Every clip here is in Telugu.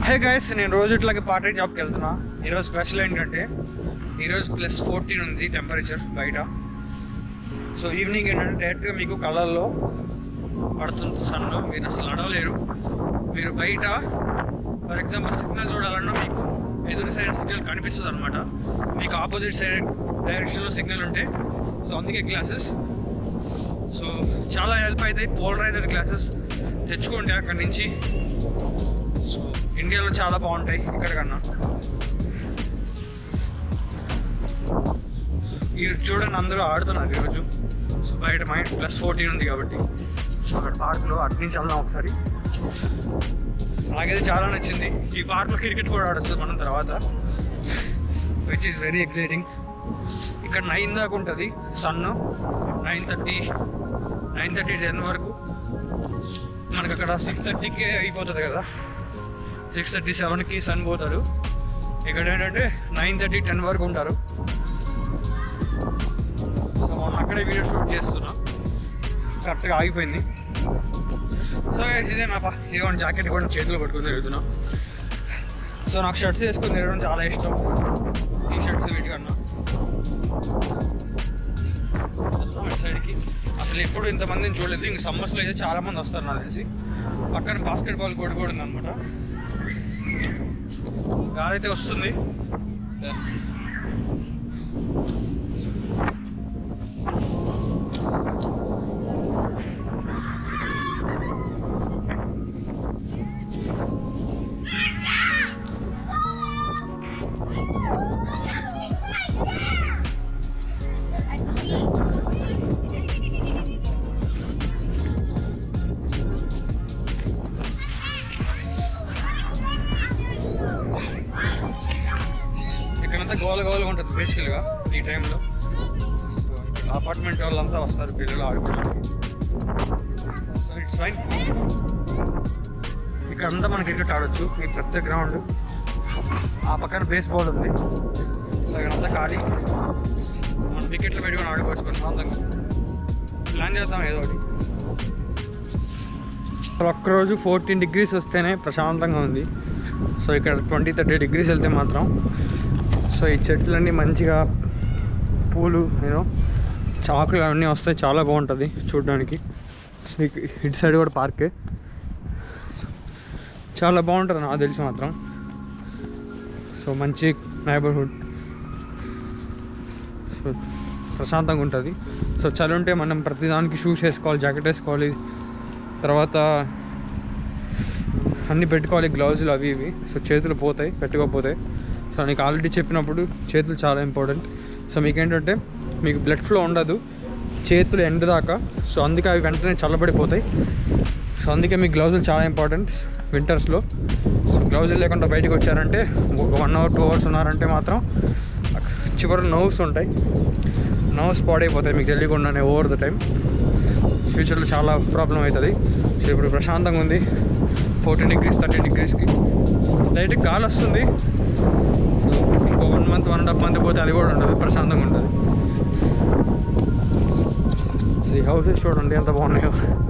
హే గైస్ నేను రోజు ఇట్లాగే పార్ట్ టైం జాబ్కి వెళ్తున్నా ఈరోజు స్పెషల్ ఏంటంటే ఈరోజు ప్లస్ ఫోర్టీన్ ఉంది టెంపరేచర్ బయట సో ఈవినింగ్ ఏంటంటే డైరెక్ట్గా మీకు కలర్లో పడుతుంది సన్ మీరు అసలు నడవలేరు మీరు బయట ఫర్ ఎగ్జాంపుల్ సిగ్నల్ చూడాలన్నా మీకు ఎదురు సైడ్ సిగ్నల్ కనిపిస్తుంది అనమాట మీకు ఆపోజిట్ సైడ్ డైరెక్షన్లో సిగ్నల్ ఉంటే సో అందుకే గ్లాసెస్ సో చాలా హెల్ప్ అవుతాయి పోలరైజర్ గ్లాసెస్ తెచ్చుకోండి అక్కడి నుంచి సో ఇండియాలో చాలా బాగుంటాయి ఇక్కడ కన్నా ఈ చూడండి అందరూ ఆడుతున్నారు ఈరోజు సో బయట మైండ్ ప్లస్ ఫోర్టీన్ ఉంది కాబట్టి సో అక్కడ పార్క్లో అటు నుంచి వెళ్దాం ఒకసారి నాకైతే చాలా నచ్చింది ఈ పార్క్లో క్రికెట్ కూడా ఆడొస్తుంది మనం తర్వాత విచ్ ఈస్ వెరీ ఎక్సైటింగ్ ఇక్కడ నైన్ దాకా ఉంటుంది sun nine thirty nine thirty ten వరకు మనకు అక్కడ సిక్స్ థర్టీకి అయిపోతుంది కదా సిక్స్ థర్టీ సెవెన్కి సన్ పోతారు ఇక్కడ ఏంటంటే నైన్ థర్టీ టెన్ వరకు ఉంటారు సో మనం అక్కడే వీడియో షూట్ చేస్తున్నా కరెక్ట్గా ఆగిపోయింది సో guys, ఇదే నా ఇదిగోండి జాకెట్ కూడా చేతిలో పట్టుకుని తిరుగుతున్నా సో నాకు షర్ట్స్ వేసుకుని తిరగడం చాలా ఇష్టం టీ షర్ట్స్ వీటికన్నా వెళ్దాం ఇటు సైడ్కి అసలు ఎప్పుడు ఇంతమందిని చూడలేదు ఇంక సమ్మర్స్లో అయితే చాలా మంది వస్తారు నాకు తెలిసి పక్కన బాస్కెట్ బాల్ కోర్ట్ కూడా ఉందన్నమాట గాలి అయితే వస్తుంది ఇక్కడంతా గోల గోలగా ఉంటుంది బేసికల్గా ఈ టైంలో సో అపార్ట్మెంట్ వాళ్ళంతా వస్తారు పిల్లలు ఆడుకోవడానికి సో ఇట్స్ ఫైన్ ఇక్కడంతా మనం క్రికెట్ ఆడొచ్చు ఈ పెద్ద గ్రౌండ్ ఆ పక్కన బేస్ బాల్ ఉంది సో ఇక్కడంతా ఖాళీ మనం వికెట్లు పెట్టుకొని ఆడుకోవచ్చు ప్రశాంతంగా ప్లాన్ చేద్దాం ఏదో ఒకటి అసలు ఒక్కరోజు ఫోర్టీన్ డిగ్రీస్ వస్తేనే ప్రశాంతంగా ఉంది సో ఇక్కడ ట్వంటీ థర్టీ డిగ్రీస్ వెళ్తే మాత్రం సో ఈ చెట్లన్నీ మంచిగా పూలు నేను చాకులు అవన్నీ వస్తాయి చాలా బాగుంటుంది చూడడానికి సో ఇక- ఇటు సైడ్ కూడా పార్కే చాలా బాగుంటుంది నాకు తెలిసి మాత్రం సో మంచి నైబర్హుడ్ సో ప్రశాంతంగా ఉంటుంది సో చలి ఉంటే మనం ప్రతిదానికి షూస్ వేసుకోవాలి జాకెట్ వేసుకోవాలి తర్వాత అన్నీ పెట్టుకోవాలి గ్లౌజులు అవి ఇవి సో చేతులు పోతాయి పెట్టుకోకపోతాయి సో నీకు ఆల్రెడీ చెప్పినప్పుడు చేతులు చాలా ఇంపార్టెంట్ సో మీకేంటంటే మీకు బ్లడ్ ఫ్లో ఉండదు చేతులు ఎండ్ దాకా సో అందుకే అవి వెంటనే చల్లబడిపోతాయి సో అందుకే మీ గ్లౌజులు చాలా ఇంపార్టెంట్ వింటర్స్లో సో గ్లౌజులు లేకుండా బయటకు వచ్చారంటే ఒక వన్ అవర్ టూ అవర్స్ ఉన్నారంటే మాత్రం చివరి నర్వ్స్ ఉంటాయి నర్వ్స్ పాడైపోతాయి మీకు తెలియకుండానే ఓవర్ ద టైం ఫ్యూచర్లో చాలా ప్రాబ్లం అవుతుంది సో ఇప్పుడు ప్రశాంతంగా ఉంది ఫోర్టీన్ డిగ్రీస్ థర్టీ డిగ్రీస్కి లైట్ గాలి వస్తుంది సో ఇంకో one month one and half month పోతే అది కూడా ఉండదు ప్రశాంతంగా ఉంటుంది సో ఈ హౌసెస్ చూడండి ఎంత బాగున్నాయో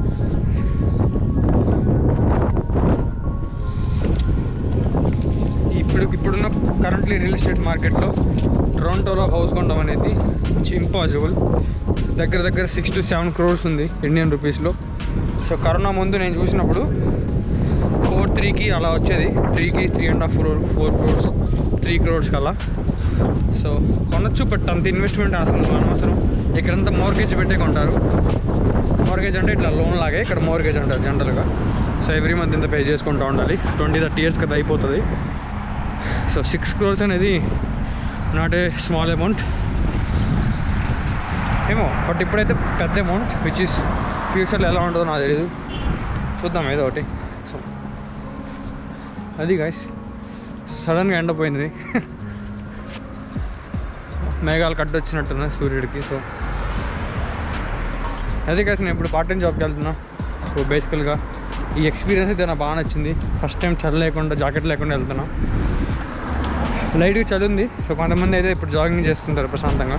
ఇప్పుడు ఇప్పుడున్న కరెంట్లీ రియల్ ఎస్టేట్ మార్కెట్లో టొరంటోలో హౌస్ కొనడం అనేది ఇంపాసిబుల్ దగ్గర దగ్గర సిక్స్ టు సెవెన్ క్రోర్స్ ఉంది ఇండియన్ రూపీస్లో సో కరోనా ముందు నేను చూసినప్పుడు ఫోర్ త్రీకి అలా వచ్చేది త్రీకి three and half crore four crores three crores కల్లా సో కొనొచ్చు బట్ అంత ఇన్వెస్ట్మెంట్ అసలు అనవసరం ఇక్కడంతా మోర్గేజ్ పెట్టే కొంటారు మోర్గేజ్ అంటే ఇట్లా లోన్ లాగే ఇక్కడ మోర్గేజ్ అంటారు జనరల్గా సో ఎవ్రీ మంత్ ఇంత పే చేసుకుంటూ ఉండాలి ట్వంటీ థర్టీ ఇయర్స్ కదా అయిపోతుంది సో సిక్స్ క్రోర్స్ అనేది నాట్ ఏ స్మాల్ అమౌంట్ ఏమో బట్ ఇప్పుడైతే పెద్ద అమౌంట్ విచ్ ఇస్ ఫ్యూచర్లో ఎలా ఉంటుందో నాకు తెలియదు చూద్దాం ఏదో ఒకటి సో అది గాయస్ సడన్గా ఎండపోయింది మేఘాలు కట్టొచ్చినట్టున్నాయి సూర్యుడికి సో అదే కాసి నేను ఇప్పుడు పార్ట్ టైం జాబ్కి వెళ్తున్నా సో బేసికల్గా ఈ ఎక్స్పీరియన్స్ అయితే నాకు బాగా నచ్చింది ఫస్ట్ టైం చలి లేకుండా జాకెట్ లేకుండా వెళ్తున్నా లైట్గా చలి ఉంది సో కొంతమంది అయితే ఇప్పుడు జాగింగ్ చేస్తుంటారు ప్రశాంతంగా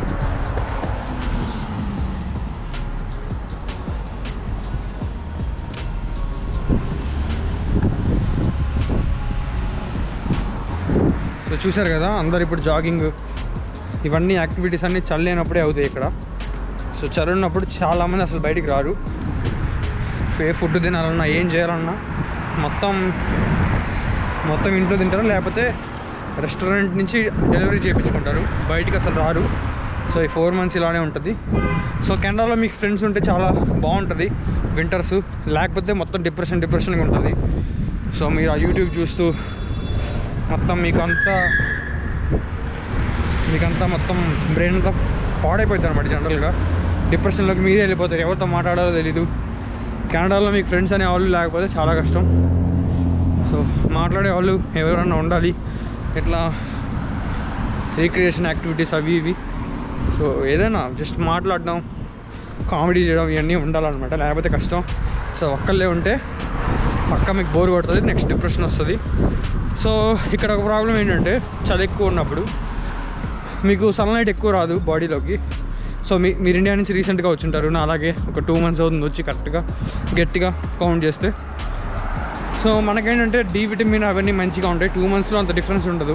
సో చూశారు కదా అందరు ఇప్పుడు జాగింగ్ ఇవన్నీ యాక్టివిటీస్ అన్నీ చల్లేనప్పుడే అవుతాయి ఇక్కడ సో చల్లున్నప్పుడు చాలామంది అసలు బయటికి రారు ఏ ఫుడ్ తినాలన్నా ఏం చేయాలన్నా మొత్తం మొత్తం ఇంట్లో తింటారు లేకపోతే రెస్టారెంట్ నుంచి డెలివరీ చేయించుకుంటారు బయటికి అసలు రారు సో ఈ ఫోర్ మంత్స్ ఇలానే ఉంటుంది సో కెనడాలో మీకు ఫ్రెండ్స్ ఉంటే చాలా బాగుంటుంది వింటర్స్ లేకపోతే మొత్తం డిప్రెషన్ డిప్రెషన్గా ఉంటుంది సో మీరు ఆ యూట్యూబ్ చూస్తూ మొత్తం మీకు అంతా మీకంతా మొత్తం బ్రెయిన్ అంతా పాడైపోతుంది అనమాట జనరల్గా డిప్రెషన్లోకి మీరే వెళ్ళిపోతారు ఎవరితో మాట్లాడాలో తెలీదు కెనడాలో మీకు ఫ్రెండ్స్ అనే వాళ్ళు లేకపోతే చాలా కష్టం సో మాట్లాడే వాళ్ళు ఎవరన్నా ఉండాలి ఇట్లా రీక్రియేషన్ యాక్టివిటీస్ అవి ఇవి సో ఏదైనా జస్ట్ మాట్లాడడం కామెడీ చేయడం ఇవన్నీ ఉండాలన్నమాట లేకపోతే కష్టం సో ఒక్కళ్ళే ఉంటే పక్క మీకు బోర్ కొడుతుంది నెక్స్ట్ డిప్రెషన్ వస్తుంది సో ఇక్కడ ఒక ప్రాబ్లం ఏంటంటే చలి ఎక్కువ ఉన్నప్పుడు మీకు సన్లైట్ ఎక్కువ రాదు బాడీలోకి సో మీ మీరు ఇండియా నుంచి రీసెంట్గా వచ్చుంటారు నా అలాగే ఒక టూ మంత్స్ అవుతుంది వచ్చి కరెక్ట్గా గట్టిగా కౌంట్ చేస్తే సో మనకేంటంటే డి విటమిన్ అవన్నీ మంచిగా ఉంటాయి టూ మంత్స్లో అంత డిఫరెన్స్ ఉండదు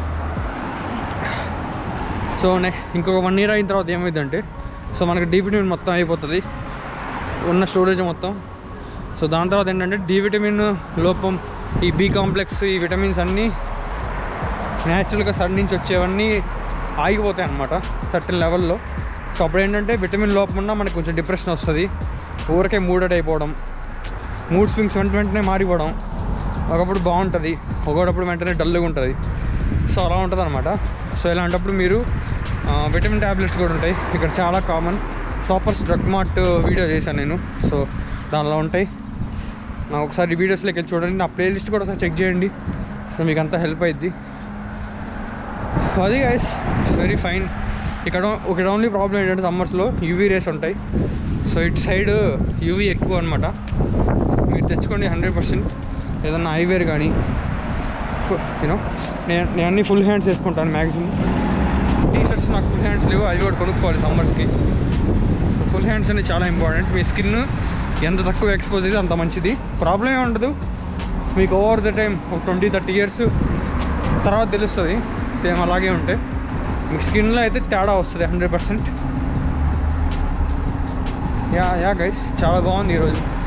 సో నెక్స్ట్ ఇంకొక వన్ ఇయర్ అయిన తర్వాత ఏమైందంటే సో మనకి డి విటమిన్ మొత్తం అయిపోతుంది ఉన్న స్టోరేజ్ మొత్తం సో దాని తర్వాత ఏంటంటే డి విటమిన్ లోపం ఈ బి కాంప్లెక్స్ ఈ విటమిన్స్ అన్నీ న్యాచురల్గా సన్ నుంచి వచ్చేవన్నీ ఆగిపోతాయి అన్నమాట సర్టన్ లెవెల్లో సో అప్పుడు ఏంటంటే విటమిన్ లోపం ఉన్నా మనకు కొంచెం డిప్రెషన్ వస్తుంది ఊరికే మూడెడ్ అయిపోవడం మూడ్ స్వింగ్స్ వెంట వెంటనే మారిపోవడం ఒకప్పుడు బాగుంటుంది ఒకటప్పుడు వెంటనే డల్గా ఉంటుంది సో అలా ఉంటుంది అనమాట సో ఇలాంటప్పుడు మీరు ఆ, విటమిన్ ట్యాబ్లెట్స్ కూడా ఉంటాయి ఇక్కడ చాలా common Shoppers Drug Mart video చేశాను నేను సో దానిలో ఉంటాయి నా ఒకసారి వీడియోస్లోకి వెళ్ళి చూడండి నా ప్లేలిస్ట్ కూడా ఒకసారి చెక్ చేయండి సో మీకు అంతా హెల్ప్ అయ్యిద్ది సో అది గైస్ ఇట్స్ వెరీ ఫైన్ ఇక్కడ ఇక్కడ ఓన్లీ ప్రాబ్లం ఏంటంటే సమ్మర్స్లో యూవీ రేస్ ఉంటాయి సో ఇటు సైడ్ యూవీ ఎక్కువ అనమాట మీరు తెచ్చుకోండి హండ్రెడ్ పర్సెంట్ ఏదన్నా ఐవేర్ కానీ యూనో నేను నేను అన్ని ఫుల్ హ్యాండ్స్ వేసుకుంటాను మ్యాక్సిమం టీ షర్ట్స్ నాకు ఫుల్ హ్యాండ్స్ లేవు అవి కూడా కొనుక్కోవాలి సమ్మర్స్కి ఫుల్ హ్యాండ్స్ అనేది చాలా ఇంపార్టెంట్ మీ స్కిన్ ఎంత తక్కువ ఎక్స్పోజ్ అయితే అంత మంచిది ప్రాబ్లం ఏమి ఉండదు మీకు ఓవర్ ద టైం ఒక ట్వంటీ థర్టీ ఇయర్స్ తర్వాత తెలుస్తుంది సేమ్ అలాగే ఉంటే మీకు స్కిన్లో అయితే తేడా వస్తుంది hundred percent ya ya guys చాలా బాగుంది ఈరోజు